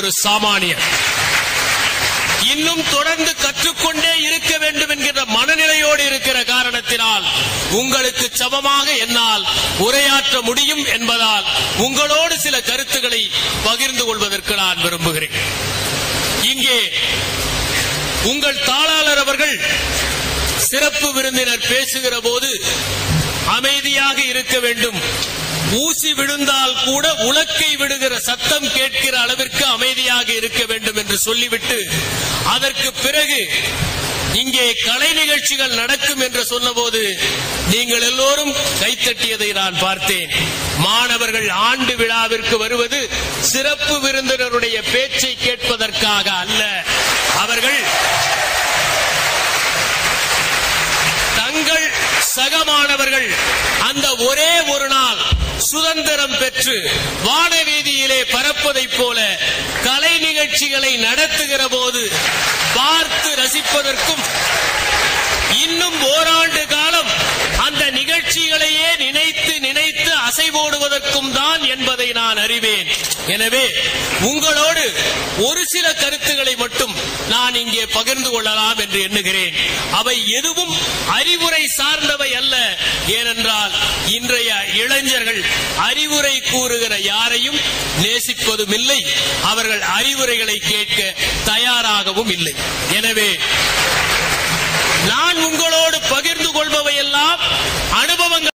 ஒரு சாமானியன் இன்னும் தொடர்ந்து கற்றுக்கொண்டே இருக்க வேண்டும் என்கிற மனநிலையோடு இருக்கிற காரணத்தினால் உங்களுக்கு சமமாக என்னால் உரையாற்ற முடியும் என்பதால் உங்களோடு சில கருத்துக்களை பகிர்ந்து கொள்வதற்கு நான் விரும்புகிறேன் இங்கே உங்கள் தாளாளர் அவர்கள் சிறப்பு விருந்தினர் பேசுகிற போது அமைதியாக இருக்க வேண்டும் ஊசி விழுந்தால் கூட உலக்கை விடுகிற சத்தம் கேட்கிற அளவிற்கு அமைதியாக இருக்க வேண்டும் என்று சொல்லிவிட்டு அதற்கு பிறகு இங்கே கலை நிகழ்ச்சிகள் நடக்கும் என்று சொன்னபோது நீங்கள் எல்லோரும் கைத்தட்டியதை நான் பார்த்தேன் மாணவர்கள் ஆண்டு விழாவிற்கு வருவது சிறப்பு விருந்தினருடைய பேச்சை கேட்பதற்காக அல்ல அவர்கள் தங்கள் சக மாணவர்கள் அந்த ஒரே ஒரு நாள் சுதந்திரம் பெற்று வானவீதியிலே பறப்பதைப் போல கலை நிகழ்ச்சிகளை நடத்துகிற போது பார்த்து ரசிப்பதற்கும் இன்னும் ஓராண்டு காலம் அந்த நிகழ்ச்சிகளையே நினைத்து நினைத்து அசைவோடுவதற்கும் தான் என்பதை நான் அறிவேன் எனவே உங்களோடு ஒரு சில கருத்துக்களை மட்டும் நான் இங்கே பகிர்ந்து கொள்ளலாம் என்று எண்ணுகிறேன் அவை எதுவும் அறிவுரை சார்ந்தவை அல்ல ஏனென்றால் இன்றைய இளைஞர்கள் அறிவுரை கூறுகிற யாரையும் நேசிப்பதும் இல்லை அவர்கள் அறிவுரைகளை கேட்க தயாராகவும் இல்லை எனவே நான் உங்களோடு பகிர்ந்து கொள்பவையெல்லாம் அனுபவங்கள்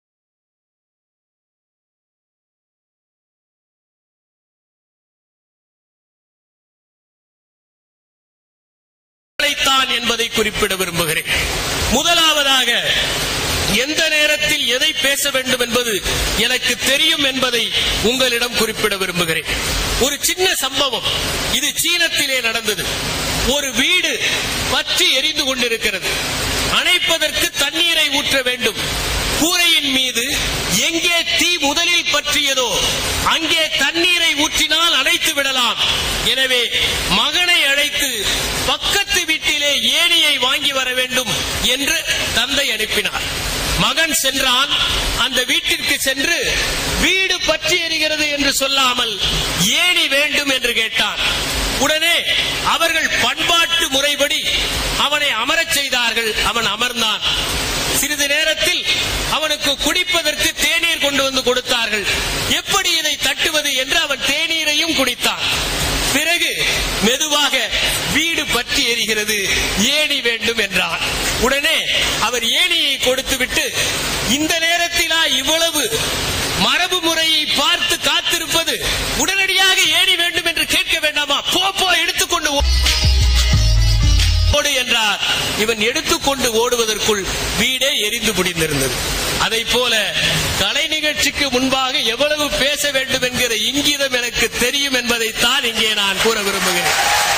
தான் என்பதை குறிப்பிட விரும்புகிறேன் முதலாவதாக எந்த நேரத்தில் எதை பேச வேண்டும் என்பது எனக்கு தெரியும் என்பதை உங்களிடம் குறிப்பிட விரும்புகிறேன் ஒரு சின்ன சம்பவம் இது சீனத்திலே நடந்தது ஒரு வீடு பற்றி எரிந்து கொண்டிருக்கிறது அணைப்பதற்கு தண்ணீரை ஊற்ற வேண்டும் கூரையின் மீது எங்கே தீ முதலில் பற்றியதோ அங்கே தண்ணீரை ஊற்றினால் அணைத்து விடலாம் எனவே மகனை அழைத்து பக்கத்து வீட்டிலே ஏணியை வாங்கி வர வேண்டும் என்று தந்தை அனுப்பினார் மகன் சென்றான் அந்த வீட்டிற்கு சென்று வீடு பற்றி எரிகிறது என்று சொல்லாமல் ஏணி வேண்டும் என்று கேட்டான் உடனே அவர்கள் பண்பாட்டு முறைப்படி அவனை அமரச் செய்தார்கள் அவன் அமர்ந்தான் சிறிது நேரத்தில் அவனுக்கு குடிப்பதற்கு தேநீர் கொண்டு வந்து கொடுத்தார்கள் எப்படி இதை தட்டுவது என்று அவன் தேநீரையும் குடித்தான் பிறகு மெதுவாக வீடு பற்றி எரிகிறது ஏணி வேண்டும் என்றார் உடனே அவர் ஏணியை கொடுத்துவிட்டு இந்த நேரத்திலா இவ்வளவு மரபு முறையை பார்த்து காத்திருப்பது உடனடியாக ஏணி வேண்டும் என்று கேட்க வேண்டாமா போ போ எடுத்துக்கொண்டு ஓ- ஓடு என்றார் இவன் எடுத்துக்கொண்டு ஓடுவதற்குள் வீடே எரிந்து முடிந்திருந்தது அதை போல கலை நிகழ்ச்சிக்கு முன்பாக எவ்வளவு பேச வேண்டும் என்கிற இங்கிதம் எனக்கு தெரியும் என்பதைத்தான் இங்கே நான் கூற விரும்புகிறேன்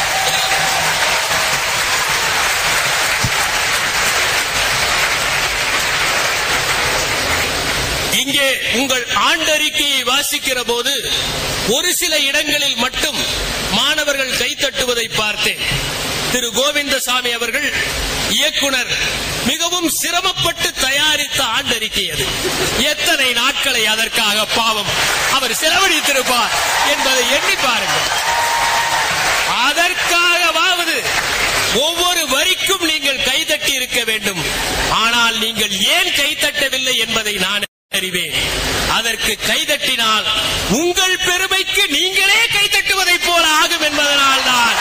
இங்கே உங்கள் ஆண்டறிக்கையை வாசிக்கிற போது ஒரு சில இடங்களில் மட்டும் மாணவர்கள் கைத்தட்டுவதை பார்த்தேன் திரு கோவிந்தசாமி அவர்கள் இயக்குனர் மிகவும் சிரமப்பட்டு தயாரித்த ஆண்டறிக்கை அது எத்தனை நாட்களை அதற்காக பாவம் அவர் செலவழித்திருப்பார் என்பதை எண்ணி பாருங்கள் அதற்காகவாவது ஒவ்வொரு வரிக்கும் நீங்கள் கைதட்டி இருக்க வேண்டும் ஆனால் நீங்கள் ஏன் கைதட்டவில்லை என்பதை நான் அறிவேன் அதற்கு கைதட்டினால் உங்கள் பெருமைக்கு நீங்களே கைதட்டுவதைப் போல ஆகும் என்பதனால் தான்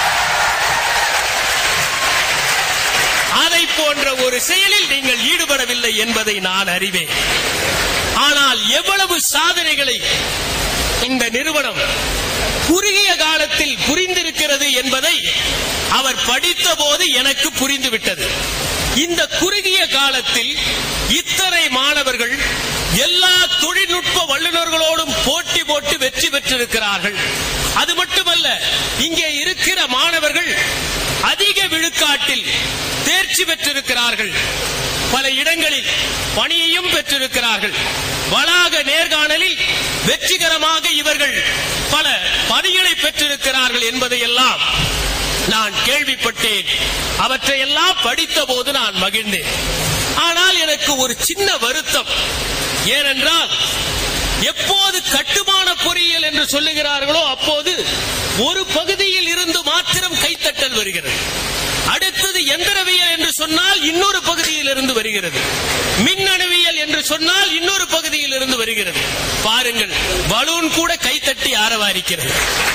அதை போன்ற ஒரு செயலில் நீங்கள் ஈடுபடவில்லை என்பதை நான் அறிவேன் ஆனால் எவ்வளவு சாதனைகளை இந்த நிறுவனம் குறுகிய காலத்தில் புரிந்திருக்கிறது என்பதை அவர் படித்த போது எனக்கு புரிந்துவிட்டது இந்த குறுகிய காலத்தில் இத்தனை மாணவர்கள் எல்லா தொழில்நுட்ப வல்லுநர்களோடும் போட்டி போட்டு வெற்றி பெற்றிருக்கிறார்கள் அது மட்டுமல்ல இங்கே இருக்கிற மாணவர்கள் அதிக விழுக்காட்டில் தேர்ச்சி பெற்றிருக்கிறார்கள் பல இடங்களில் பணியையும் பெற்றிருக்கிறார்கள் வளாக நேர்காணலில் வெற்றிகரமாக இவர்கள் பல பணிகளை பெற்றிருக்கிறார்கள் என்பதையெல்லாம் நான் கேள்விப்பட்டேன் அவற்றையெல்லாம் படித்த போது நான் மகிழ்ந்தேன் ஆனால் எனக்கு ஒரு சின்ன வருத்தம் ஏனென்றால் எப்போது கட்டுமான பொறியியல் என்று சொல்லுகிறார்களோ அப்போது ஒரு பகுதியில் இருந்து மாத்திரம் கைத்தட்டல் வருகிறது அடுத்தது எந்திரவியல் என்று சொன்னால் இன்னொரு பகுதியில் இருந்து வருகிறது மின்னணுவியல் என்று சொன்னால் இன்னொரு பகுதியில் இருந்து வருகிறது பாருங்கள் பலூன் கூட கைத்தட்டி ஆரவாரிக்கிறது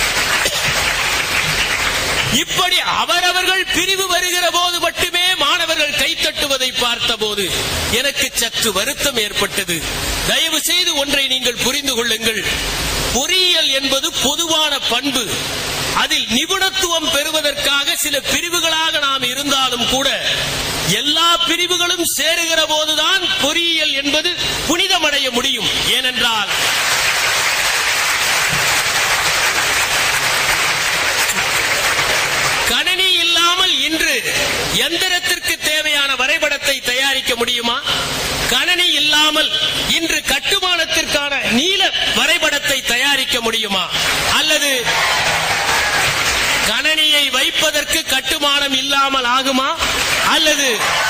இப்படி அவரவர்கள் பிரிவு வருகிற போது மட்டுமே மாணவர்கள் கைத்தட்டுவதை பார்த்தபோது எனக்கு சற்று வருத்தம் ஏற்பட்டது தயவு செய்து ஒன்றை நீங்கள் புரிந்து கொள்ளுங்கள் பொறியியல் என்பது பொதுவான பண்பு அதில் நிபுணத்துவம் பெறுவதற்காக சில பிரிவுகளாக நாம் இருந்தாலும் கூட எல்லா பிரிவுகளும் சேருகிற போதுதான் பொறியியல் என்பது புனிதமடைய முடியும் ஏனென்றால் கணினி இல்லாமல் இன்று எந்திரத்திற்கு தேவையான வரைபடத்தை தயாரிக்க முடியுமா கணனி இல்லாமல் இன்று கட்டுமானத்திற்கான நீள வரைபடத்தை தயாரிக்க முடியுமா அல்லது கணனியை வைப்பதற்கு கட்டுமானம் இல்லாமல் ஆகுமா அல்லது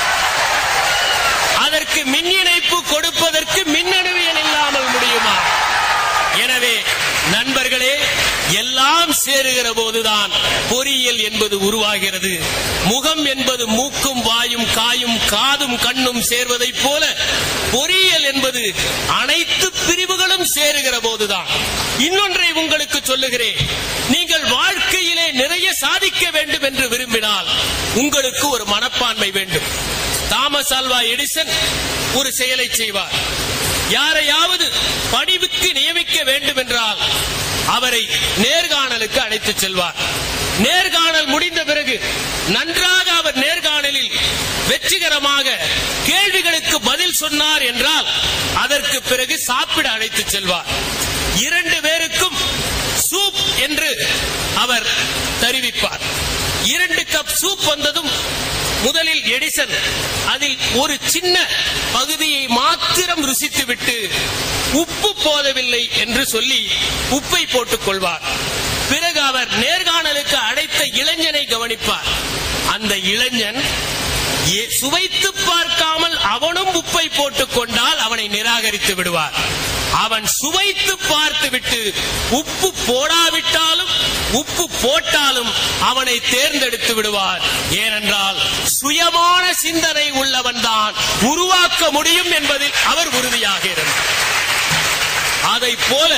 அதற்கு மின் இணைப்பு கொடுப்பதற்கு மின்னணுவியல் இல்லாமல் முடியுமா எனவே நண்பர்களே எல்லாம் சேருகிற போதுதான் பொறியியல் என்பது உருவாகிறது முகம் என்பது மூக்கும் வாயும் காயும் காதும் கண்ணும் சேர்வதைப் போல பொறியியல் என்பது அனைத்து பிரிவுகளும் சேருகிற போதுதான் இன்னொன்றை உங்களுக்கு சொல்லுகிறேன் நீங்கள் வாழ்க்கையிலே நிறைய சாதிக்க வேண்டும் என்று விரும்பினால் உங்களுக்கு ஒரு மனப்பான்மை வேண்டும் தாமஸ் ஆல்வா எடிசன் ஒரு செயலை செய்வார் யாரையாவது பணிவுக்கு நியமிக்க வேண்டும் என்றால் அவரை நேர்காணலுக்கு அழைத்துச் செல்வார் நேர்காணல் முடிந்த பிறகு நன்றாக அவர் நேர்காணலில் வெற்றிகரமாக கேள்விகளுக்கு பதில் சொன்னார் என்றால் அதற்கு பிறகு சாப்பிட அழைத்துச் செல்வார் இரண்டு பேருக்கும் சூப் என்று அவர் தெரிவிப்பார் இரண்டு கப் சூப் வந்ததும் முதலில் எடிசன் அதில் ஒரு சின்ன பகுதியை மாத்திரம் ருசித்துவிட்டு உப்பு போதவில்லை என்று சொல்லி உப்பை போட்டுக் கொள்வார் பிறகு அவர் நேர்காணலுக்கு அழைத்த இளைஞனை கவனிப்பார் அந்த இளைஞன் ஏ- சுவைத்து பார்க்காமல் அவனும் உப்பை போட்டுக் கொண்டால் அவனை நிராகரித்து விடுவார் அவன் சுவைத்து பார்த்துவிட்டு உப்பு போடாவிட்டாலும் உப்பு போட்டாலும் அவனை தேர்ந்தெடுத்து விடுவார் ஏனென்றால் சுயமான சிந்தனை உள்ளவன் தான் உருவாக்க முடியும் என்பதில் அவர் உறுதியாக இருந்தார் அதைப் போல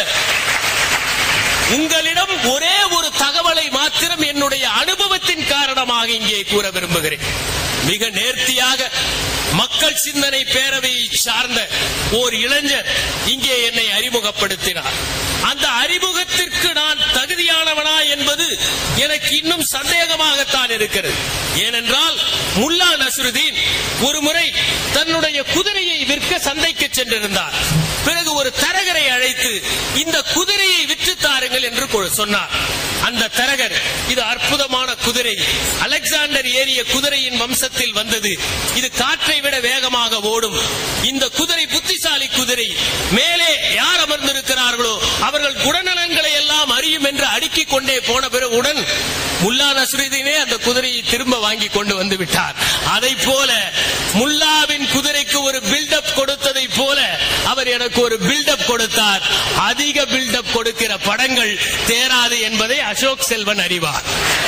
உங்களிடம் ஒரே ஒரு தகவலை மாத்திரம் என்னுடைய அனுபவத்தின் காரணமாக இங்கே கூற விரும்புகிறேன் மிக நேர்த்தியாக மக்கள் சிந்தனை பேரவையை சார்ந்த ஓர் இளைஞர் இங்கே என்னை அறிமுகப்படுத்தினார் அந்த அறிமுகத்திற்கு நான் தகுதியானவனா என்பது எனக்கு இன்னும் சந்தேகமாகத்தான் இருக்கிறது ஏனென்றால் முல்லா நஸ்ருதீன் ஒரு முறை தன்னுடைய குதிரையை விற்க சந்தைக்கு சென்றிருந்தார் பிறகு ஒரு தரகரை அழைத்து இந்த குதிரையை விற்று தாருங்கள் என்று கொ- சொன்னார் அந்த தரகர் இது அற்புதமான குதிரை அலெக்சாண்டர் ஏறிய குதிரையின் வம்சத்தில் வந்தது இது காற்றை விட வேகமாக ஓடும் இந்த குதிரை புத்திசாலி குதிரை மேலே யார் அமர்ந்திருக்கிறார்களோ அவர்கள் குணநலன்களை எல்லாம் அறியும் என்று அடுக்கிக் கொண்டே போன பிறகுடன் முல்லா நஸ்ருதீனே அந்த குதிரையை திரும்ப வாங்கி கொண்டு வந்து விட்டார் அதை போல முல்லாவின் குதிரைக்கு ஒரு பில்டப் கொடுத்ததை போல அவர் எனக்கு ஒரு பில்டப் கொடுத்தார் அதிக பில்டப் கொடுக்கிற படங்கள் தேராது என்பதை அசோக் செல்வன் அறிவார்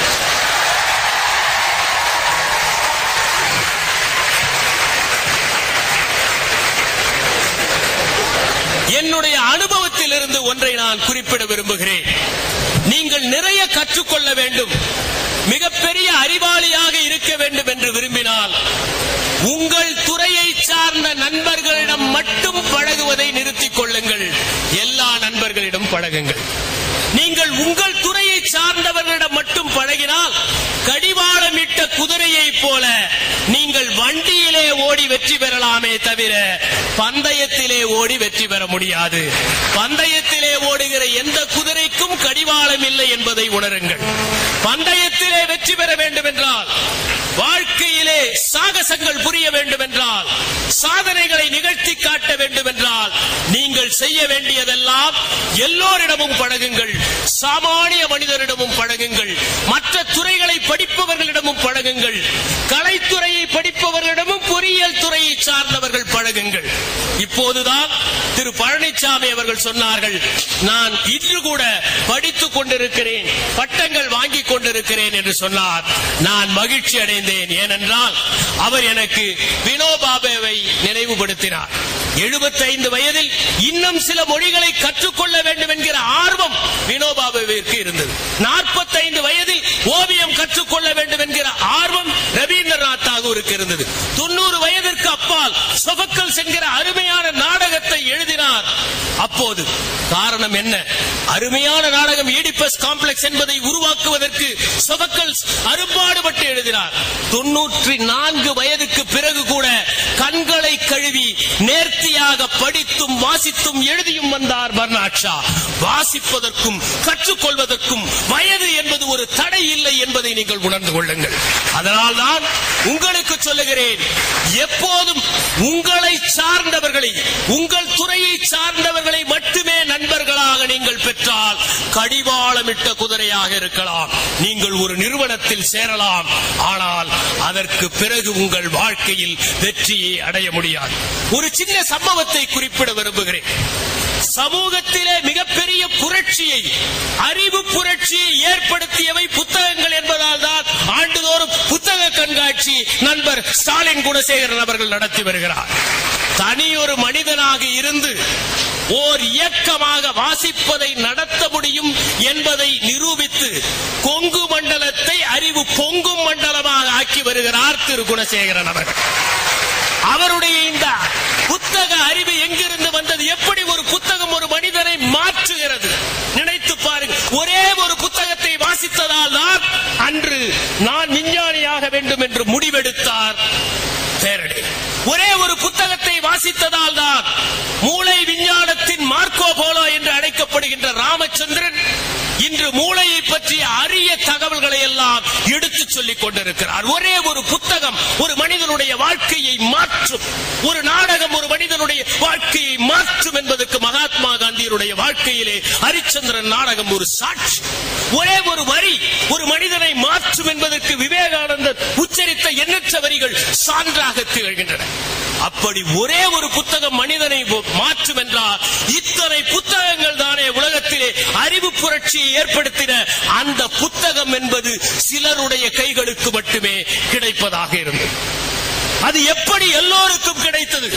என்னுடைய அனுபவத்தில் இருந்து ஒன்றை நான் குறிப்பிட விரும்புகிறேன் நீங்கள் நிறைய கற்றுக்கொள்ள வேண்டும் மிகப்பெரிய அறிவாளியாக இருக்க வேண்டும் என்று விரும்பினால் உங்கள் துறையை சார்ந்த நண்பர்களிடம் மட்டும் பழகுவதை நிறுத்திக் கொள்ளுங்கள் எல்லா நண்பர்களிடம் பழகுங்கள் நீங்கள் உங்கள் துறையை சார்ந்தவர்களிடம் மட்டும் பழகினால் கடிவாளமிட்ட குதிரையைப் போல நீங்கள் வண்டியிலே ஓடி வெற்றி பெறலாமே தவிர பந்தயத்திலே ஓடி வெற்றி பெற முடியாது பந்தயத்திலே ஓடுகிற எந்த குதிரைக்கும் கடிவாளம் இல்லை என்பதை உணருங்கள் பந்தயத்திலே வெற்றி பெற வேண்டும் என்றால் வாழ்க்கையிலே சாகசங்கள் புரிய வேண்டும் என்றால் சாதனைகளை நிகழ்த்தி காட்ட வேண்டும் என்றால் நீங்கள் செய்ய வேண்டியதெல்லாம் எல்லோரிடமும் பழகுங்கள் சாமானிய மனிதரிடமும் பழகுங்கள் மற்ற துறைகளை படிப்பவர்களிடமும் பழகுங்கள் கலைத்துறையை படிப்பவர்களிடமும் பொறியியல் துறையை சார்ந்தவர்கள் பழகுங்கள் இப்போதுதான் திரு பழனிசாமி அவர்கள் சொன்னார்கள் நான் இன்று கூட படித்துக் கொண்டிருக்கிறேன் பட்டங்கள் வாங்கிக் கொண்டிருக்கிறேன் என்று சொன்னார் நான் மகிழ்ச்சி அடைந்தேன் ஏனென்றால் அவர் எனக்கு வினோபாபாவை நினைவுபடுத்தினார் 75 வயதில் இன்னும் சில மொழிகளை கற்றுக்கொள்ள வேண்டும் என்கிற ஆர்வம் வினோபாபாவிற்கு இருந்தது 45 வயதில் ஓவியம் கற்றுக்கொள்ள வேண்டும் என்கிற ஆர்வம் ரவீந்திரநாத் தாகூருக்கு இருந்தது தொண்ணூறு வயதிற்கு அப்பால் சொபக்கல்ஸ் என்கிற அருமையான நாடகத்தை எழுதினார் அப்போது காரணம் என்ன அருமையான நாடகம் ஈடிபஸ் காம்ப்ளெக்ஸ் என்பதை உருவாக்குவதற்கு சொபக்கல்ஸ் அரும்பாடுபட்டு எழுதினார் தொன்னூற்றி நான்கு வயதுக்கு பிறகு கூட கண்களை கழுவி நேர்த்தியாக படித்தும் வாசித்தும் எழுதியும் வந்தார் பர்னாட் ஷா வாசிப்பதற்கும் கற்றுக்கொள்வதற்கும் வயது என்பது ஒரு தடை இல்லை என்பதை நீங்கள் உணர்ந்து கொள்ளுங்கள் அதனால்தான் உங்களுக்கு சொல்லுகிறேன் எப்போதும் உங்களை சார்ந்தவர்களை உங்கள் துறையை சார்ந்தவர்களை மட்டுமே நண்பர்களாக நீங்கள் பெற்றால் கடிவாளமிட்ட குதிரையாக இருக்கலாம் நீங்கள் ஒரு நிறுவனத்தில் சேரலாம் ஆனால் அதற்கு பிறகு உங்கள் வாழ்க்கையில் வெற்றியை அடைய முடியாது ஒரு சின்ன சம்பவத்தை குறிப்பிட விரும்புகிறேன் சமூகத்திலே மிகப்பெரிய புரட்சியை அறிவு புரட்சியை ஏற்படுத்தியவை புத்தகங்கள் என்பதால் தான் ஆண்டுதோறும் புத்தக கண்காட்சி நண்பர் ஸ்டாலின் குணசேகரன் அவர்கள் நடத்தி வருகிறார் தனியொரு மனிதனாக இருந்து ஓர் இயக்கமாக வாசிப்பதை நடத்த முடியும் என்பதை நிரூபித்து கொங்கு மண்டலத்தை அறிவு பொங்கும் மண்டலமாக ஆக்கி வருகிறார் திரு குணசேகரன் அவர்கள் அவருடைய இந்த புத்தக அறிவு எங்கிருந்து வந்தது எப்படி ஒரு புத்தகம் ஒரு மனிதனை மாற்றுகிறது நினைத்து பாருங்க ஒரே ஒரு புத்தகத்தை வாசித்ததால் தான் அன்று நான் விஞ்ஞானியாக வேண்டும் என்று முடிவெடுத்தார் பேரடி ஒரே ஒரு புத்தகத்தை வாசித்ததால் தான் மூளை விஞ்ஞானத்தின் மார்க்கோ போலோ என்று அழைக்கப்படுகின்ற ராமச்சந்திரன் இன்று மூளையை பற்றிய அரிய தகவல்களை எல்லாம் எடுத்துச் சொல்லிக் கொண்டிருக்கிறார் ஒரே ஒரு புத்தகம் ஒரு மனிதனுடைய வாழ்க்கையை மாற்றும் ஒரு நாடகம் ஒரு மனிதனுடைய வாழ்க்கையை மாற்றும் என்பதற்கு மகாத்மா காந்தியினுடைய வாழ்க்கையிலே ஹரிச்சந்திரன் நாடகம் ஒரு சாட்சி ஒரே ஒரு வரி ஒரு மனிதனை மாற்றும் என்பதற்கு விவேகானந்தர் உச்சரித்த எண்ணற்ற வரிகள் சான்றாக திகழ்கின்றன அப்படி ஒரே ஒரு புத்தகம் மனிதனை மாற்றும் என்றால் இத்தனை புத்தகங்கள் தானே உலகத்திலே அறிவு புரட்சியை ஏற்படுத்தின அந்த புத்தகம் என்பது சிலருடைய கைகளுக்கு மட்டுமே கிடைப்பதாக இருந்தது அது எப்படி எல்லோருக்கும் கிடைத்தது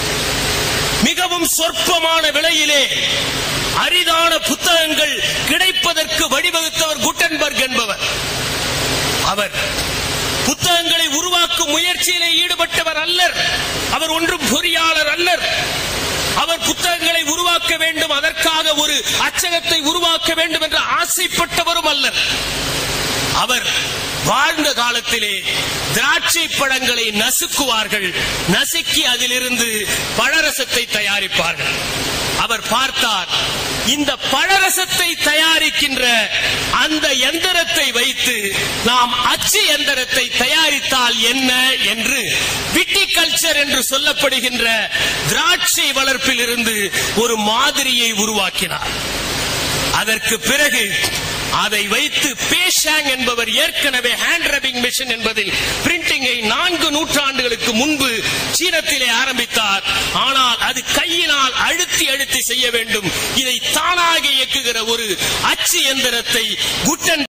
மிகவும் சொற்பமான விலையிலே அரிதான புத்தகங்கள் கிடைப்பதற்கு வழிவகுத்தவர் குட்டன்பர்க் என்பவர் அவர் புத்தகங்களை உருவாக்கும் முயற்சியிலே ஈடுபட்டவர் அல்லர் அவர் ஒன்றும் பொறியாளர் அல்லர் அவர் புத்தகங்களை உருவாக்க வேண்டும் அதற்காக ஒரு அச்சகத்தை உருவாக்க வேண்டும் என்று ஆசைப்பட்டவரும் அல்லர் அவர் வாழ்ந்த காலத்திலே திராட்சை பழங்களை நசுக்குவார்கள் நசுக்கி அதிலிருந்து பழரசத்தை தயாரிப்பார்கள் அவர் பார்த்தார் இந்த பழரசத்தை தயாரிக்கின்ற அந்த எந்திரத்தை வைத்து நாம் அச்சு எந்திரத்தை தயாரித்தால் என்ன என்று விட்டிகல்ச்சர் என்று சொல்லப்படுகின்ற திராட்சை வளர்ப்பில் இருந்து ஒரு மாதிரியை உருவாக்கினார் அதற்கு பிறகு அதை வைத்து பேஷாங் என்பவர் ஏற்கனவே ஹேண்ட் ரபிங் மிஷின் என்பதில் பிரிண்டிங்கை நான்கு நூற்றாண்டுகளுக்கு முன்பு சீனத்திலே ஆரம்பித்தார் ஆனால் அது கையினால் அழுத்தி அழுத்தி செய்ய வேண்டும் இதை தானாக இயக்குகிற ஒரு அச்சு எந்திரத்தை குட்டன்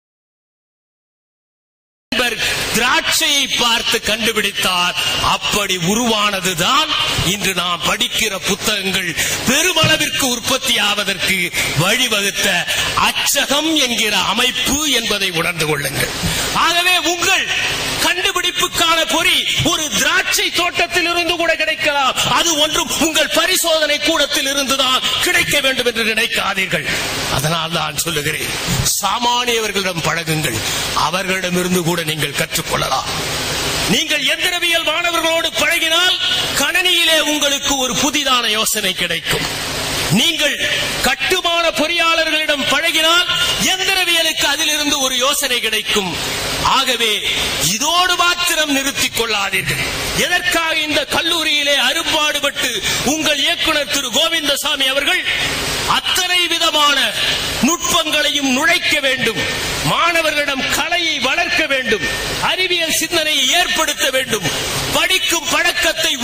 திராட்சையை பார்த்து கண்டுபிடித்தார் அப்படி உருவானதுதான் இன்று நாம் படிக்கிற புத்தகங்கள் பெருமளவிற்கு உற்பத்தி ஆவதற்கு வழிவகுத்த அச்சகம் என்கிற அமைப்பு என்பதை உணர்ந்து கொள்ளுங்கள் ஆகவே உங்கள் கண்டுபிடிப்புக்கான பொறி ஒரு திராட்சை தோட்டத்தில் இருந்து கூட கிடைக்கலாம் அது ஒன்றும் உங்கள் பரிசோதனை கூடத்தில் இருந்துதான் கிடைக்க வேண்டும் என்று நினைக்காதீர்கள் அதனால் தான் சொல்லுகிறேன் சாமானியவர்களிடம் பழகுங்கள் அவர்களிடமிருந்து கூட நீங்கள் கற்றுக்கொள்ளலாம் நீங்கள் எந்திரவியல் மாணவர்களோடு பழகினால் கணனியிலே உங்களுக்கு ஒரு புதிதான யோசனை கிடைக்கும் நீங்கள் கட்டுமான பொறியாளர்களிடம் பழகினால் எந்திரவியலுக்கு அதிலிருந்து ஒரு யோசனை கிடைக்கும் ஆகவே இதோடு மாத்திரம் நிறுத்திக் கொள்ளாதீர்கள் எதற்காக இந்த கல்லூரியிலே அரும்பாடுபட்டு உங்கள் இயக்குனர் திரு கோவிந்தசாமி அவர்கள் அத்தனை விதமான நுட்பங்களையும் நுழைக்க வேண்டும் மாணவர்களிடம் கலையை வளர்க்க வேண்டும் அறிவியல் சிந்தனையை ஏற்படுத்த வேண்டும் படிக்கும் பழக்கத்தை உண்டாக்க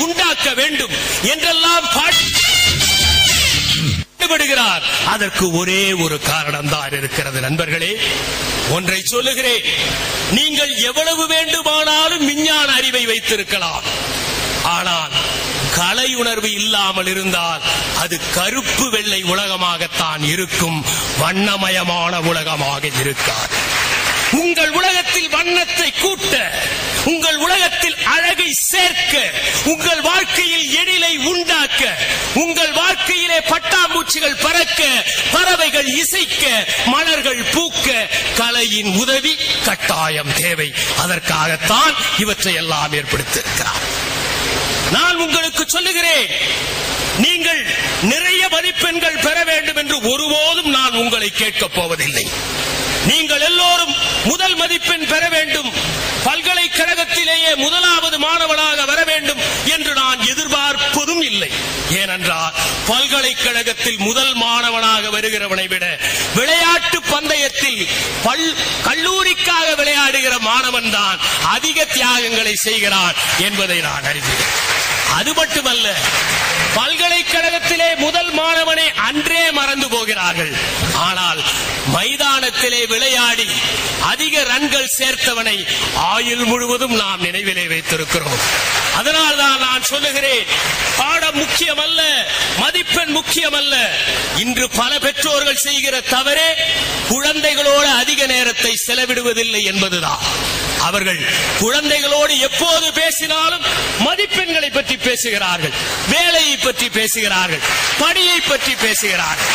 உண்டாக்க வேண்டும் என்றெல்லாம் பாடி ஈடுபடுகிறார் அதற்கு ஒரே ஒரு காரணம் தான் இருக்கிறது நண்பர்களே ஒன்றை சொல்லுகிறேன் நீங்கள் எவ்வளவு வேண்டுமானாலும் விஞ்ஞான அறிவை வைத்திருக்கலாம் ஆனால் கலை உணர்வு இல்லாமல் இருந்தால் அது கருப்பு வெள்ளை உலகமாகத்தான் இருக்கும் வண்ணமயமான உலகமாக இருக்காது உங்கள் உலகத்தில் வண்ணத்தை கூட்ட உங்கள் உலகத்தில் அழகை சேர்க்க உங்கள் வாழ்க்கையில் எழிலை உண்டாக்க உங்கள் வாழ்க்கையிலே பட்டாம்பூச்சிகள் பறக்க பறவைகள் இசைக்க மலர்கள் பூக்க கலையின் உதவி கட்டாயம் தேவை அதற்காகத்தான் இவற்றை எல்லாம் ஏற்படுத்தியிருக்கிறார் நான் உங்களுக்கு சொல்லுகிறேன் நீங்கள் நிறைய மதிப்பெண்கள் பெற வேண்டும் என்று ஒருபோதும் நான் உங்களை கேட்கப் போவதில்லை நீங்கள் எல்லோரும் முதல் மதிப்பெண் பெற வேண்டும் பல்கலைக்கழகத்திலேயே முதலாவது மாணவனாக வர வேண்டும் என்று நான் எதிர்பார்ப்பதும் இல்லை ஏனென்றால் பல்கலைக்கழகத்தில் முதல் மாணவனாக வருகிறவனை விட விளையாட்டு பந்தயத்தில் பல் கல்லூரிக்காக விளையாடுகிற மாணவன் தான் அதிக தியாகங்களை செய்கிறான் என்பதை நான் அறிவேன் அது மட்டுமல்ல பல்கலைக்கழகத்திலே முதல் மாணவனை அன்றே மறந்து போகிறார்கள் ஆனால் மைதானத்திலே விளையாடி அதிக ரன்கள் சேர்த்தவனை ஆயுள் முழுவதும் நாம் நினைவிலே வைத்திருக்கிறோம் அதனால் தான் நான் சொல்லுகிறேன் பாடம் முக்கியமல்ல மதிப்பெண் முக்கியமல்ல இன்று பல பெற்றோர்கள் செய்கிற தவறே குழந்தைகளோடு அதிக நேரத்தை செலவிடுவதில்லை என்பதுதான் அவர்கள் குழந்தைகளோடு எப்போது பேசினாலும் மதிப்பெண்களை பற்றி பேசுகிறார்கள் வேலையை பற்றி பேசுகிறார்கள் பணியை பற்றி பேசுகிறார்கள்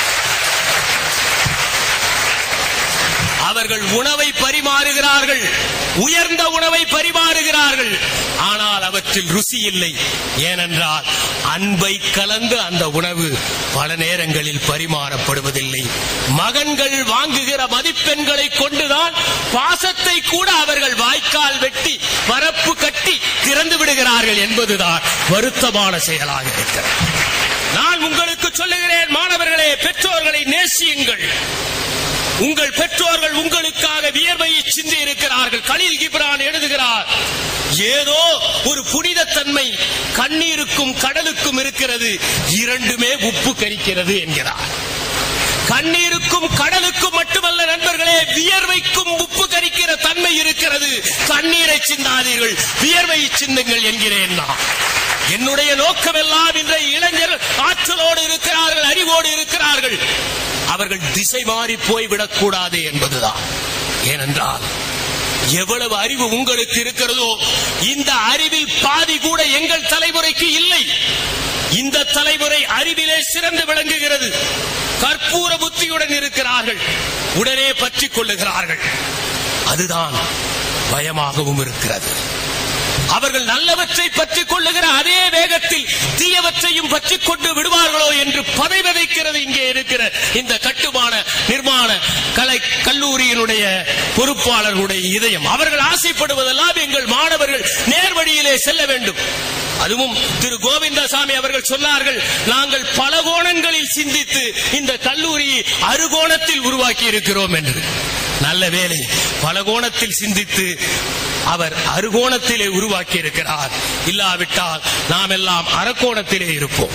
அவர்கள் உணவை பரிமாறுகிறார்கள் உயர்ந்த உணவை பரிமாறுகிறார்கள் ஆனால் அவற்றில் ருசி இல்லை ஏனென்றால் அன்பை கலந்து அந்த உணவு பல நேரங்களில் பரிமாறப்படுவதில்லை மகன்கள் வாங்குகிற மதிப்பெண்களை கொண்டுதான் பாசத்தை கூட அவர்கள் வாய்க்கால் வெட்டி பரப்பு கட்டி திறந்து விடுகிறார்கள் என்பதுதான் வருத்தமான செயலாக இருக்கிறது நான் உங்களுக்கு சொல்லுகிறேன் மாணவர்களே பெற்றோர்களை நேசியுங்கள் உங்கள் பெற்றோர்கள் உங்களுக்காக வியர்வையை சிந்தி இருக்கிறார்கள் கலீல் கிப்ரான் எழுதுகிறார் ஏதோ ஒரு புனித தன்மை கண்ணீருக்கும் கடலுக்கும் இருக்கிறது இரண்டுமே உப்பு கரிக்கிறது என்கிறார் கண்ணீருக்கும் கடலுக்கும் மட்டுமல்ல நண்பர்களே வியர்வைக்கும் உப்பு கரிக்கிற தன்மை இருக்கிறது கண்ணீரை சிந்தாதீர்கள் வியர்வை சிந்துங்கள் என்கிறேன் நான் என்னுடைய நோக்கமெல்லாம் இன்றைய இளைஞர் ஆற்றலோடு இருக்கிறார்கள் அறிவோடு இருக்கிறார்கள் அவர்கள் திசை மாறி போய்விடக் கூடாது என்பதுதான் ஏனென்றால் எவ்வளவு அறிவு உங்களுக்கு இருக்கிறதோ இந்த அறிவில் பாதி கூட எங்கள் தலைமுறைக்கு இல்லை இந்த தலைமுறை அறிவிலே சிறந்து விளங்குகிறது கற்பூர புத்தியுடன் இருக்கிறார்கள் உடனே பற்றிக் கொள்ளுகிறார்கள் அதுதான் பயமாகவும் இருக்கிறது அவர்கள் நல்லவற்றை பற்றிக் கொள்ளுகிற அதே வேகத்தில் தீயவற்றையும் பற்றிக் கொண்டு விடுவார்களோ என்று பதை விதைக்கிறது இங்கே இருக்கிற இந்த கட்டுமான நிர்மாண கலை கல்லூரியினுடைய பொறுப்பாளர்களுடைய இதயம் அவர்கள் ஆசைப்படுவதெல்லாம் எங்கள் மாணவர்கள் நேர்வழியிலே செல்ல வேண்டும் அதுவும் திரு கோவிந்தசாமி அவர்கள் சொன்னார்கள் நாங்கள் பல கோணங்களில் சிந்தித்து இந்த கல்லூரியை அறுகோணத்தில் உருவாக்கி இருக்கிறோம் என்று நல்ல வேலை பல கோணத்தில் சிந்தித்து அவர் அறுகோணத்திலே உருவாக்கி இருக்கிறார் இல்லாவிட்டால் நாம் எல்லாம் அரக்கோணத்திலே இருப்போம்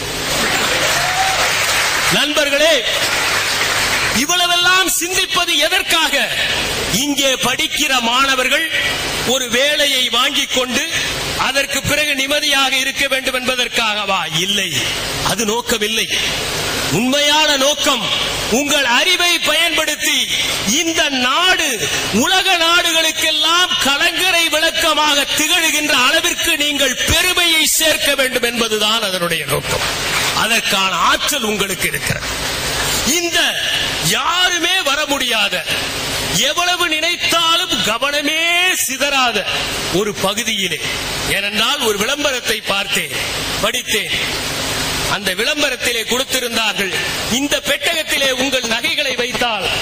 நண்பர்களே இவ்வளவெல்லாம் சிந்திப்பது எதற்காக இங்கே படிக்கிற மாணவர்கள் ஒரு வேலையை வாங்கிக் கொண்டு அதற்கு பிறகு நிம்மதியாக இருக்க வேண்டும் என்பதற்காகவா இல்லை அது நோக்கமில்லை உண்மையான நோக்கம் உங்கள் அறிவை பயன்படுத்தி இந்த நாடு உலக நாடுகளுக்கெல்லாம் கலங்கரை விளக்கமாக திகழ்கின்ற அளவிற்கு நீங்கள் பெருமையை சேர்க்க வேண்டும் என்பதுதான் அதனுடைய நோக்கம் அதற்கான ஆற்றல் உங்களுக்கு இருக்கிறது இந்த யாருமே வர முடியாத எவ்வளவு நினைத்தாலும் கவனமே சிதறாத ஒரு பகுதியிலே ஏனென்றால் ஒரு விளம்பரத்தை பார்த்தேன் படித்தேன் அந்த விளம்பரத்திலே கொடுத்திருந்தார்கள் இந்த பெட்டகத்திலே உங்கள் நகைகளை வைத்தால்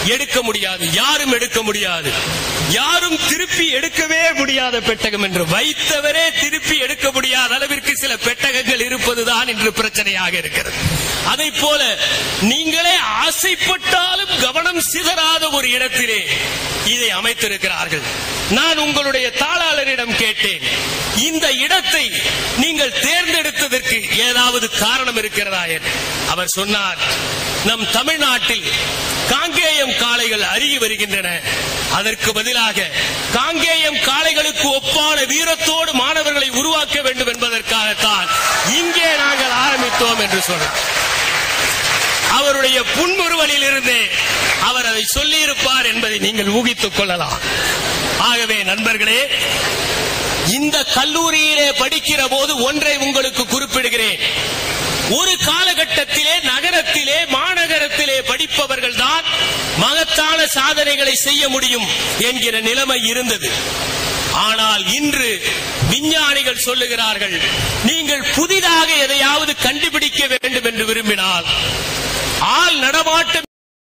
எடுக்க முடியாது யாரும் எடுக்க முடியாது யாரும் திருப்பி எடுக்கவே முடியாத பெட்டகம் என்று வைத்தவரே திருப்பி எடுக்க முடியாத அளவிற்கு சில பெட்டகங்கள் இருப்பதுதான் இன்று பிரச்சனையாக இருக்கிறது அதை போல நீங்களே ஆசைப்பட்டாலும் கவனம் சிதறாத ஒரு இடத்திலே இதை அமைத்திருக்கிறார்கள் நான் உங்களுடைய தாளாளரிடம் கேட்டேன் இந்த இடத்தை நீங்கள் தேர்ந்தெடுத்ததற்கு ஏதாவது காரணம் இருக்கிறதா என்று அவர் சொன்னார் நம் தமிழ்நாட்டில் காங்கேயம் காளைகள் அருகி வருகின்றன அதற்கு பதிலாக காங்கேயம் காளைகளுக்கு ஒப்பான வீரத்தோடு மாணவர்களை உருவாக்க வேண்டும் என்பதற்காகத்தான் இங்கே நாங்கள் ஆரம்பித்தோம் என்று சொன்னார் அவருடைய புன்முறுவலில் இருந்தே அவர் அதை சொல்லியிருப்பார் என்பதை நீங்கள் ஊகித்துக் கொள்ளலாம் ஆகவே நண்பர்களே இந்த கல்லூரியிலே படிக்கிற போது ஒன்றை உங்களுக்கு குறிப்பிடுகிறேன் ஒரு காலகட்டத்திலே நகரத்திலே மாநகரத்திலே படிப்பவர்கள் தான் மகத்தான சாதனைகளை செய்ய முடியும் என்கிற நிலைமை இருந்தது ஆனால் இன்று விஞ்ஞானிகள் சொல்லுகிறார்கள் நீங்கள் புதிதாக எதையாவது கண்டுபிடிக்க வேண்டும் என்று விரும்பினால் ஆள் நடமாட்டம்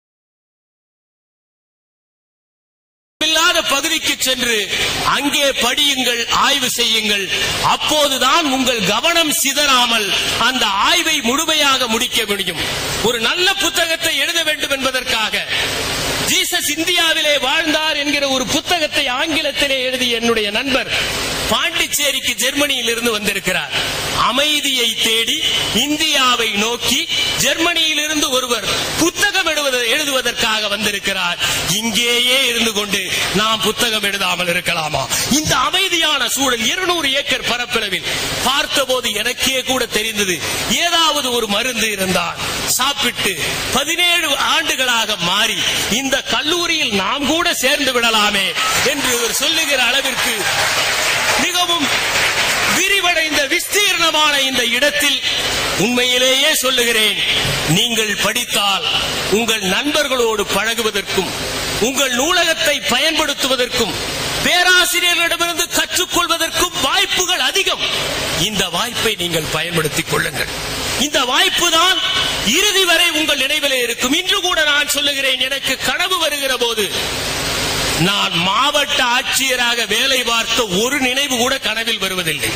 இல்லாத பகுதிக்கு சென்று அங்கே படியுங்கள் ஆய்வு செய்யுங்கள் அப்போதுதான் உங்கள் கவனம் சிதறாமல் அந்த ஆய்வை முழுமையாக முடிக்க முடியும் ஒரு நல்ல புத்தகத்தை எழுத வேண்டும் என்பதற்காக ஜீசஸ் இந்தியாவிலே வாழ்ந்தார் என்கிற ஒரு புத்தகத்தை ஆங்கிலத்திலே எழுதிய என்னுடைய நண்பர் பாண்டிச்சேரிக்கு ஜெர்மனியில் இருந்து வந்திருக்கிறார் அமைதியை தேடி இந்தியாவை நோக்கி ஜெர்மனியில் இருந்து ஒருவர் புத்தகம் எழுதுவத- எழுதுவதற்காக வந்திருக்கிறார் இங்கேயே இருந்து கொண்டு நாம் புத்தகம் எழுதாமல் இருக்கலாமா இந்த அமைதியான சூழல் இருநூறு ஏக்கர் பரப்பளவில் பார்த்தபோது எனக்கே கூட தெரிந்தது ஏதாவது ஒரு மருந்து இருந்தால் சாப்பிட்டு பதினேழு ஆண்டுகளாக மாறி இந்த கல்லூரியில் நாம் கூட சேர்ந்து விடலாமே என்று இவர் சொல்லுகிற அளவிற்கு மிகவும் விரிவடைந்த விஸ்தீர்ணமான இந்த இடத்தில் உண்மையிலேயே சொல்லுகிறேன் நீங்கள் படித்தால் உங்கள் நண்பர்களோடு பழகுவதற்கும் உங்கள் நூலகத்தை பயன்படுத்துவதற்கும் பேராசிரியர்களிடமிருந்து கற்றுக்கொள்வதற்கும் வாய்ப்புகள் அதிகம் இந்த வாய்ப்பை நீங்கள் பயன்படுத்திக் கொள்ளுங்கள் இந்த வாய்ப்பு தான் இறுதி வரை உங்கள் நினைவிலே இருக்கும் இன்று கூட நான் சொல்லுகிறேன் எனக்கு கனவு வருகிற போது நான் மாவட்ட ஆட்சியராக வேலை பார்த்த ஒரு நினைவு கூட கனவில் வருவதில்லை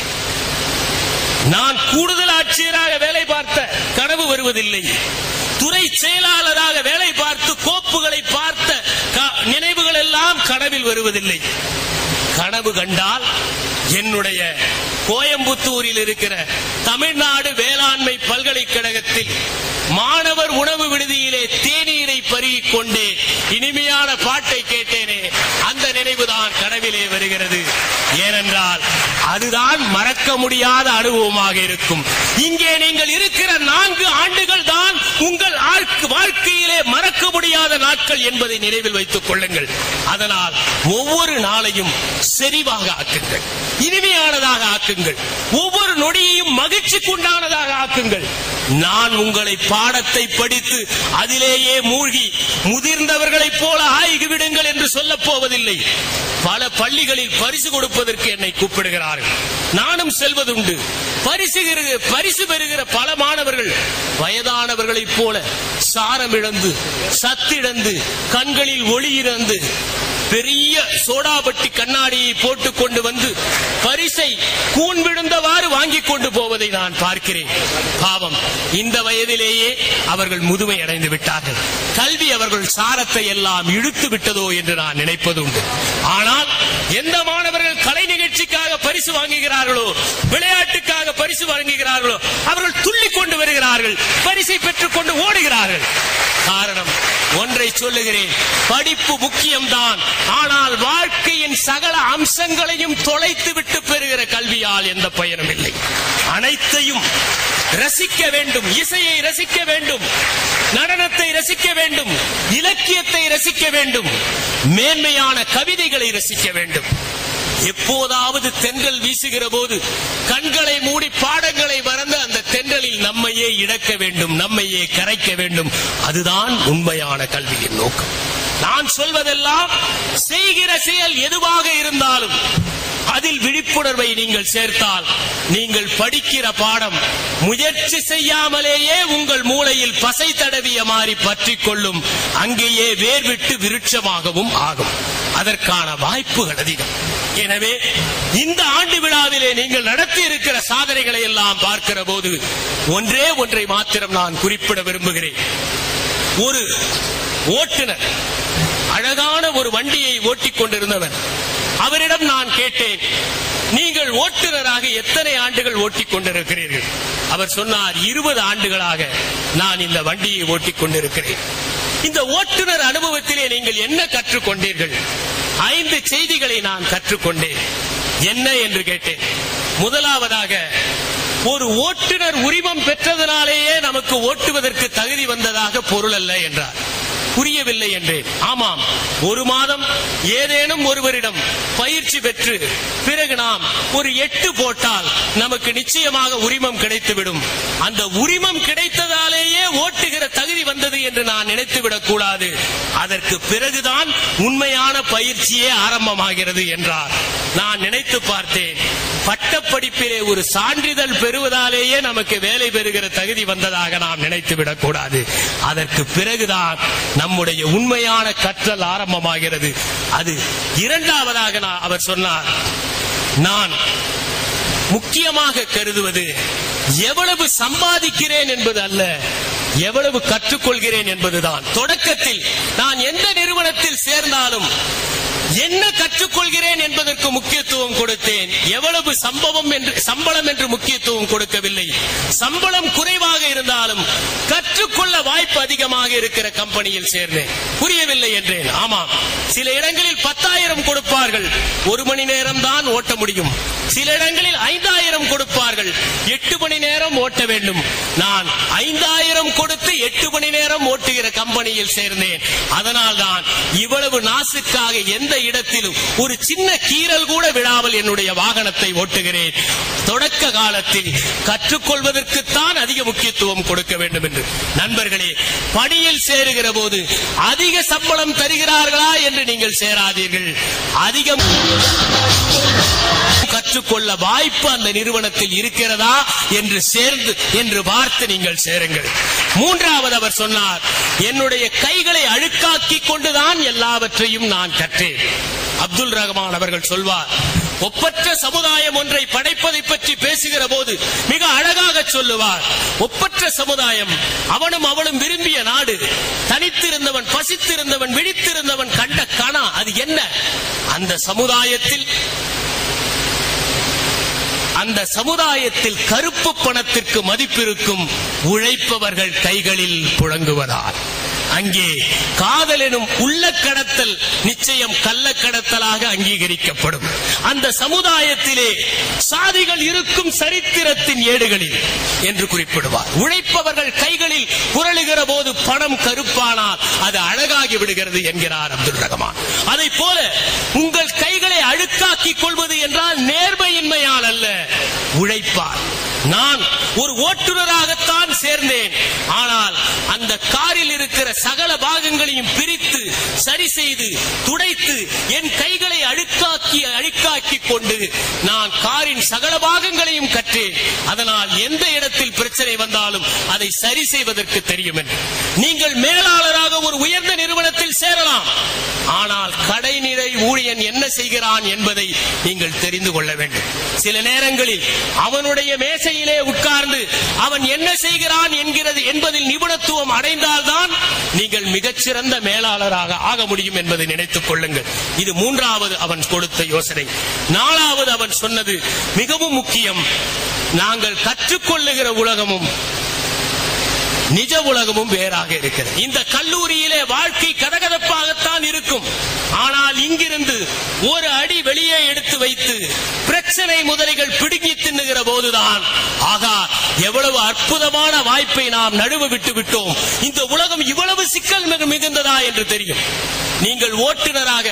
நான் கூடுதல் ஆட்சியராக வேலை பார்த்த கனவு வருவதில்லை துறை செயலாளராக வேலை பார்த்து கோப்புகளை பார்த்த க- நினைவுகள் எல்லாம் கனவில் வருவதில்லை கனவு கண்டால் என்னுடைய கோயம்புத்தூரில் இருக்கிற தமிழ்நாடு வேளாண்மை பல்கலைக்கழகத்தில் மாணவர் உணவு விடுதியிலே தேநீரை பருகிக் கொண்டே இனிமையான பாட்டை கேட்டேனே அந்த நினைவுதான் கனவிலே வருகிறது ஏனென்றால் அதுதான் மறக்க முடியாத அனுபவமாக இருக்கும் இங்கே நீங்கள் இருக்கிற நான்கு ஆண்டுகள் தான் உங்கள் ஆழ்க்கு- வாழ்க்கையிலே மறக்க முடியாத நாட்கள் என்பதை நினைவில் வைத்துக் கொள்ளுங்கள் அதனால் ஒவ்வொரு நாளையும் செறிவாக ஆக்குங்கள் இனிமையானதாக ஆக்குங்கள் ஒவ்வொரு நொடியையும் மகிழ்ச்சிக்குண்டானதாக ஆக்குங்கள் நான் உங்களை பாடத்தை படித்து அதிலேயே மூழ்கி முதிர்ந்தவர்களைப் போல ஆய்வு விடுங்கள் என்று சொல்லப் போவதில்லை பல பள்ளிகளில் பரிசு கொடுப்பதற்கு என்னை கூப்பிடுகிறார்கள் நானும் செல்வதுண்டு பரிசு பெறுகிற- பரிசு பெறுகிற பல மாணவர்கள் வயதானவர்களைப் போல சாரம் இழந்து சத்திழந்து கண்களில் ஒளி இழந்து பெரிய சோடாபட்டி கண்ணாடியை போட்டுக் கொண்டு வந்து பரிசை கூன் விழுந்தவாறு வாங்கிக் கொண்டு போவதை நான் பார்க்கிறேன் பாவம் இந்த வயதிலேயே அவர்கள் முதுமை அடைந்து விட்டார்கள் கல்வி அவர்கள் சாரத்தை எல்லாம் இழுத்து விட்டதோ என்று நான் நினைப்பதுண்டு ஆனால் எந்த மாணவர்கள் கலை நிகழ்ச்சிக்காக பரிசு வாங்குகிறார்களோ விளையாட்டுக்காக பரிசு வாங்குகிறார்களோ அவர்கள் துள்ளிக் கொண்டு வருகிறார்கள் பரிசை பெற்றுக் கொண்டு ஓடுகிறார்கள் காரணம் ஒன்றை சொல்லுகிறேன் படிப்பு முக்கியம்தான் ஆனால் வாழ்க்கையின் சகல அம்சங்களையும் தொலைத்து விட்டு பெறுகிற கல்வியால் எந்த பயனும் இல்லை அனைத்தையும் ரசிக்க வேண்டும் இசையை ரசிக்க வேண்டும் நடனத்தை ரசிக்க வேண்டும் இலக்கியத்தை ரசிக்க வேண்டும் மேன்மையான கவிதைகளை ரசிக்க வேண்டும் எப்போதாவது தென்றல் வீசுகிற போது கண்களை மூடி பாடங்களை மறந்து அந்த தென்றலில் நம்மையே இழக்க வேண்டும் நம்மையே கரைக்க வேண்டும் அதுதான் உண்மையான கல்வியின் நோக்கம் நான் சொல்வதெல்லாம் செய்கிற செயல் எதுவாக இருந்தாலும் அதில் விழிப்புணர்வை நீங்கள் சேர்த்தால் நீங்கள் படிக்கிற பாடம் முயற்சி செய்யாமலேயே உங்கள் மூளையில் பசை தடவிய மாறி பற்றிக் கொள்ளும் அங்கேயே வேர்விட்டு விருட்சமாகவும் ஆகும் அதற்கான வாய்ப்புகள் அதிகம் எனவே இந்த ஆண்டு விழாவிலே நீங்கள் நடத்தி இருக்கிற சாதனைகளை எல்லாம் பார்க்கிற போது ஒன்றே ஒன்றை மாத்திரம் நான் குறிப்பிட விரும்புகிறேன் ஒரு ஓட்டுநர் அழகான ஒரு வண்டியை ஓட்டிக் கொண்டிருந்தவர் அவரிடம் நான் கேட்டேன் நீங்கள் ஓட்டுநராக எத்தனை ஆண்டுகள் ஓட்டிக் கொண்டிருக்கிறீர்கள் அவர் சொன்னார் இருபது ஆண்டுகளாக நான் இந்த வண்டியை ஓட்டிக் கொண்டிருக்கிறேன் இந்த ஓட்டுநர் அனுபவத்திலே நீங்கள் என்ன கற்றுக்கொண்டீர்கள் ஐந்து செய்திகளை நான் கற்றுக்கொண்டேன் என்ன என்று கேட்டேன் முதலாவதாக ஒரு ஓட்டுநர் உரிமம் பெற்றதனாலேயே நமக்கு ஓட்டுவதற்கு தகுதி வந்ததாக பொருள் அல்ல என்றார் புரியவில்லை என்றேன் ஆமாம் ஒரு மாதம் ஏதேனும் ஒருவரிடம் பயிற்சி பெற்று பிறகு நாம் ஒரு எட்டு போட்டால் நமக்கு நிச்சயமாக உரிமம் கிடைத்துவிடும் அந்த உரிமம் கிடைத்ததாலேயே ஓட்டுகிற தகுதி வந்தது என்று நான் நினைத்துவிடக் கூடாது அதற்கு பிறகுதான் உண்மையான பயிற்சியே ஆரம்பமாகிறது என்றார் நான் நினைத்து பார்த்தேன் பட்டப்படிப்பிலே ஒரு சான்றிதழ் பெறுவதாலேயே நமக்கு வேலை பெறுகிற தகுதி வந்ததாக நாம் நினைத்து விடக்கூடாது அதற்கு பிறகுதான் நம்முடைய உண்மையான கற்றல் ஆரம்பமாகிறது அது இரண்டாவதாக நான் அவர் சொன்னார் நான் முக்கியமாக கருதுவது எவ்வளவு சம்பாதிக்கிறேன் என்பது அல்ல எவ்வளவு கற்றுக்கொள்கிறேன் என்பதுதான் தொடக்கத்தில் நான் எந்த நிறுவனத்தில் சேர்ந்தாலும் என்ன கற்றுக்கொள்கிறேன் என்பதற்கு முக்கியத்துவம் கொடுத்தேன் எவ்வளவு சம்பவம் என்று சம்பளம் என்று முக்கியத்துவம் கொடுக்கவில்லை சம்பளம் குறைவாக இருந்தாலும் கற்றுக்கொள்ள வாய்ப்பு அதிகமாக இருக்கிற கம்பெனியில் சேர்ந்தேன் புரியவில்லை என்றேன் ஆமாம் சில இடங்களில் பத்தாயிரம் கொடுப்பார்கள் ஒரு மணி நேரம் தான் ஓட்ட முடியும் சில இடங்களில் ஐந்தாயிரம் கொடுப்பார்கள் எட்டு மணி நேரம் ஓட்ட வேண்டும் நான் ஐந்தாயிரம் கொடுத்து எட்டு மணி நேரம் ஓட்டுகிற கம்பெனியில் சேர்ந்தேன் அதனால் தான் இவ்வளவு நாசுக்காக எந்த இடத்திலும் ஒரு சின்ன கீறல் கூட விழாமல் என்னுடைய வாகனத்தை ஓட்டுகிறேன் தொடக்க காலத்தில் கற்றுக்கொள்வதற்குத்தான் அதிக முக்கியத்துவம் கொடுக்க வேண்டும் என்று நண்பர்களே பணியில் சேருகிற போது அதிக சம்பளம் தருகிறார்களா என்று நீங்கள் சேராதீர்கள் அதிகம் கற்றுக்கொள்ள வாய்ப்பு அந்த நிறுவனத்தில் இருக்கிறதா என்று சேர்ந்து என்று பார்த்து நீங்கள் சேருங்கள் மூன்றாவது அவர் சொன்னார் என்னுடைய கைகளை அழுக்காக்கி கொண்டுதான் எல்லாவற்றையும் நான் கற்றேன் அப்துல் ரஹ்மான் அவர்கள் சொல்வார் ஒப்பற்ற சமுதாயம் ஒன்றை படைப்பதை பற்றி பேசுகிற போது மிக அழகாக சொல்லுவார் ஒப்பற்ற சமுதாயம் அவனும் அவளும் விரும்பிய நாடு தனித்திருந்தவன் பசித்திருந்தவன் விழித்திருந்தவன் கண்ட கணா அது என்ன அந்த சமுதாயத்தில் அந்த சமுதாயத்தில் கருப்பு பணத்திற்கு மதிப்பிருக்கும் உழைப்பவர்கள் கைகளில் புழங்குவதால் அங்கே காதல் எனும் உள்ள கடத்தல் நிச்சயம் கள்ள கடத்தலாக அங்கீகரிக்கப்படும் அந்த சமுதாயத்திலே சாதிகள் இருக்கும் சரித்திரத்தின் ஏடுகளில் என்று குறிப்பிடுவார் உழைப்பவர்கள் கைகளில் புரளுகிற போது பணம் கருப்பானால் அது அழகாகி விடுகிறது என்கிறார் அப்துல் ரஹ்மான் அதை போல உங்கள் கைகளை அழுக்காக்கிக் கொள்வது என்றால் நேர்மையின்மையால் அல்ல உழைப்பார் நான் ஒரு ஓட்டுநராகத்தான் சேர்ந்தேன் ஆனால் அந்த காரில் இருக்கிற சகல பாகங்களையும் பிரித்து சரி செய்து துடைத்து என் கைகளை அழுக்காக்கி அழுக்காக்கி கொண்டு நான் காரின் சகல பாகங்களையும் கற்றேன் அதனால் எந்த இடத்தில் பிரச்சனை வந்தாலும் அதை சரி செய்வதற்கு தெரியும் என்று நீங்கள் மேலாளராக ஒரு உயர்ந்த நிறுவனத்தில் சேரலாம் ஆனால் கடைநிலை ஊழியன் என்ன செய்கிறான் என்பதை நீங்கள் தெரிந்து கொள்ள வேண்டும் சில நேரங்களில் அவனுடைய மேசையிலே உட்கார்ந்து அவன் என்ன செய்கிறான் என்கிறது என்பதில் நிபுணத்துவம் அடைந்தால்தான் நீங்கள் மிகச்சிறந்த மேலாளராக ஆக முடியும் என்பதை நினைத்துக் கொள்ளுங்கள் இது மூன்றாவது அவன் கொடுத்த யோசனை நாலாவது அவன் சொன்னது மிகவும் முக்கியம் நாங்கள் கற்றுக்கொள்ளுகிற உலகமும் நிஜ உலகமும் வேறாக இருக்கிறது இந்த கல்லூரியிலே வாழ்க்கை கதகதப்பாகத்தான் இருக்கும் ஆனால் இங்கிருந்து ஒரு அடி வெளியே எடுத்து வைத்து பிரச்சனை முதலைகள் பிடுங்கி தின்னுகிற போதுதான் ஆகா எவ்வளவு அற்புதமான வாய்ப்பை நாம் நடுவு விட்டு விட்டோம் இந்த உலகம் இவ்வளவு சிக்கல் மிகு- மிகுந்ததா என்று தெரியும் நீங்கள் ஓட்டுநராக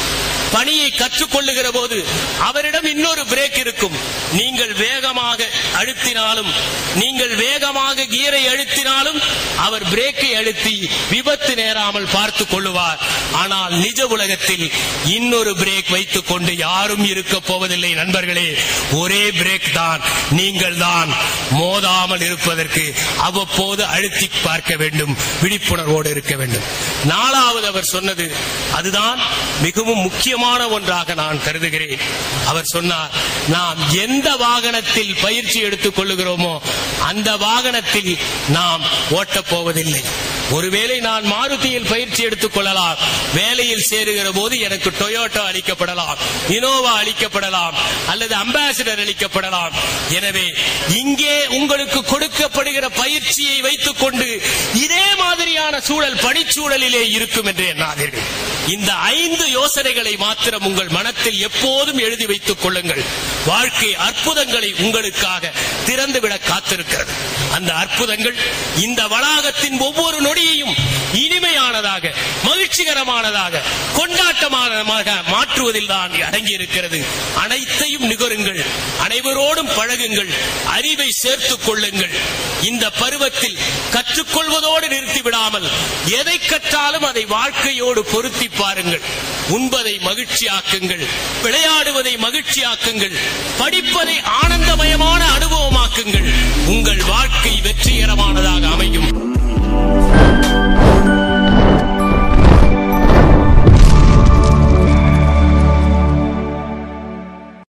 பணியை கற்றுக்கொள்ளுகிற போது அவரிடம் இன்னொரு பிரேக் இருக்கும் நீங்கள் வேகமாக அழுத்தினாலும் நீங்கள் வேகமாக கியரை அழுத்தினாலும் அவர் பிரேக்கை அழுத்தி விபத்து நேராமல் பார்த்துக் கொள்ளுவார் ஆனால் நிஜ உலகத்தில் இன்னொரு பிரேக் வைத்துக் கொண்டு யாரும் இருக்க போவதில்லை நண்பர்களே ஒரே பிரேக் தான் நீங்கள் தான் மோதாமல் இருப்பதற்கு அவ்வப்போது அழுத்தி பார்க்க வேண்டும் விழிப்புணர்வோடு இருக்க வேண்டும் நாலாவது அவர் சொன்னது அதுதான் மிகவும் முக்கியமான ஒன்றாக நான் கருதுகிறேன் அவர் சொன்னார் நாம் எந்த வாகனத்தில் பயிற்சி எடுத்துக் கொள்ளுகிறோமோ அந்த வாகனத்தில் நாம் ஓட்டப் போவதில்லை ஒருவேளை நான் மாருதியில் பயிற்சி எடுத்துக் கொள்ளலாம் வேலையில் சேருகிற போது எனக்கு டொயோட்டோ அளிக்கப்படலாம் இனோவா அளிக்கப்படலாம் அல்லது அம்பாசிடர் அளிக்கப்படலாம் எனவே இங்கே உங்களுக்கு கொடுக்கப்படுகிற பயிற்சியை வைத்துக் கொண்டு இதே மாதிரியான சூழல் பணிச்சூழலிலே இருக்கும் என்று எண்ணாதீர்கள் இந்த ஐந்து யோசனைகளை மாத்திரம் உங்கள் மனத்தில் எப்போதும் எழுதி வைத்துக் கொள்ளுங்கள் வாழ்க்கை அற்புதங்களை உங்களுக்காக திறந்துவிட காத்திருக்கிறது அந்த அற்புதங்கள் இந்த வளாகத்தின் ஒவ்வொரு நொடியையும் இனிமையானதாக மகிழ்ச்சிகரமானதாக கொண்டாட்டமானதாக மாற்றுவதில் தான் அடங்கி இருக்கிறது அனைத்தையும் நிகருங்கள் அனைவரோடும் பழகுங்கள் அறிவை சேர்த்துக் கொள்ளுங்கள் இந்த பருவத்தில் கற்றுக்கொள்வதோடு நிறுத்தி விடாமல் எதை கற்றாலும் அதை வாழ்க்கையோடு பொருத்தி பாருங்கள் உண்பதை மகிழ்ச்சியாக்குங்கள் விளையாடுவதை மகிழ்ச்சியாக்குங்கள் படிப்பதை ஆனந்தமயமான அனுபவமாக்குங்கள் உங்கள் வாழ்க்கை வெற்றிகரமானதாக அமையும்